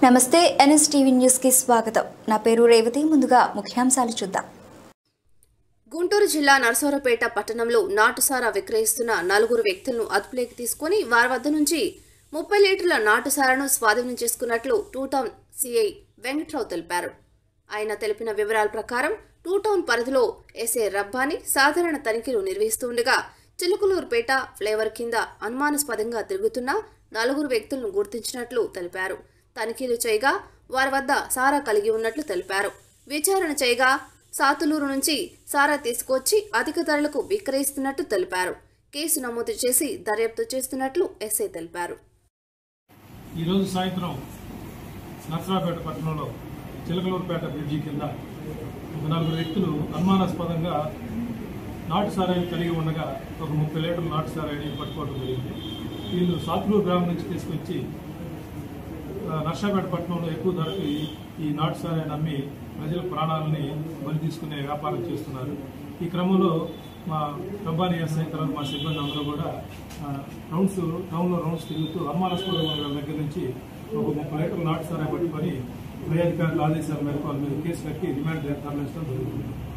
నమస్తే NSTV news కి స్వాగతం నా పేరు రేవతి ముందుగా ముఖ్యాంశాలు చూద్దాం గుంటూరు జిల్లా నరసరావుపేట పట్టణంలో నాటుసారా విక్రయిస్తున్న నలుగురు వ్యక్తులను అదుపులోకి తీసుకుని వారి వద్ద నుంచి ముప్పై లీటర్ల నాటుసారాను స్వాధీనం చేసుకున్నట్లు టూ టౌన్ సిఐ వెంకట్రావు తెలిపారు ఆయన తెలిపిన వివరాల ప్రకారం టూ టౌన్ పరిధిలో ఎస్ఏ రబ్బాని సాధారణ తనిఖీలు నిర్వహిస్తుండగా చిలుకలూరుపేట ఫ్లేవర్ కింద అనుమానాస్పదంగా తిరుగుతున్న నలుగురు వ్యక్తులను గుర్తించినట్లు తెలిపారు తనిఖీలు చేయగా వారి వద్ద సారా కలిగి ఉన్నట్లు తెలిపారు విచారణ చేయగా సాతులూరు నుంచి సారా తీసుకొచ్చి అధిక ధరలకు విక్రయిస్తున్నట్టు తెలిపారు కేసు నమోదు చేసి దర్యాప్తు చేస్తున్నట్లు ఎస్ఐ తెలిపారు ఈరోజు సాయంత్రం నర్సరావుపేట పట్టణంలో చిలకలూరుపేట బ్రిడ్జి కింద ఒక నలుగురు వ్యక్తులు అనుమానాస్పదంగా నాటు సారాయిని కలిగి ఉండగా ఒక ముప్పై లీటర్ల నాటు సారాయిని పట్టుకోవడం జరిగింది వీళ్ళు సాతులూరు గ్రామం నుంచి తీసుకొచ్చి ఆ, నర్సాపేట పట్టణంలో ఎక్కువ ధరకు ఈ- ఈ నాటు సారాయిని అమ్మి ప్రజల ప్రాణాలని బలి తీసుకునే వ్యాపారం చేస్తున్నారు ఈ క్రమంలో మా రబ్బాని ఎస్ఐ తర్వాత మా సిబ్బంది అందరూ కూడా ఆ, రౌండ్స్ టౌన్లో రౌండ్స్ తిరుగుతూ అనుమానాస్పద వాళ్ళ దగ్గర నుంచి ఒక ముప్పై లీటర్ల నాటు సారాయి పట్టుకొని పై అధికారుల ఆదేశాల మేరకు వాళ్ళ మీద కేసు కట్టి రిమాండ్ తరలించడం జరుగుతుంది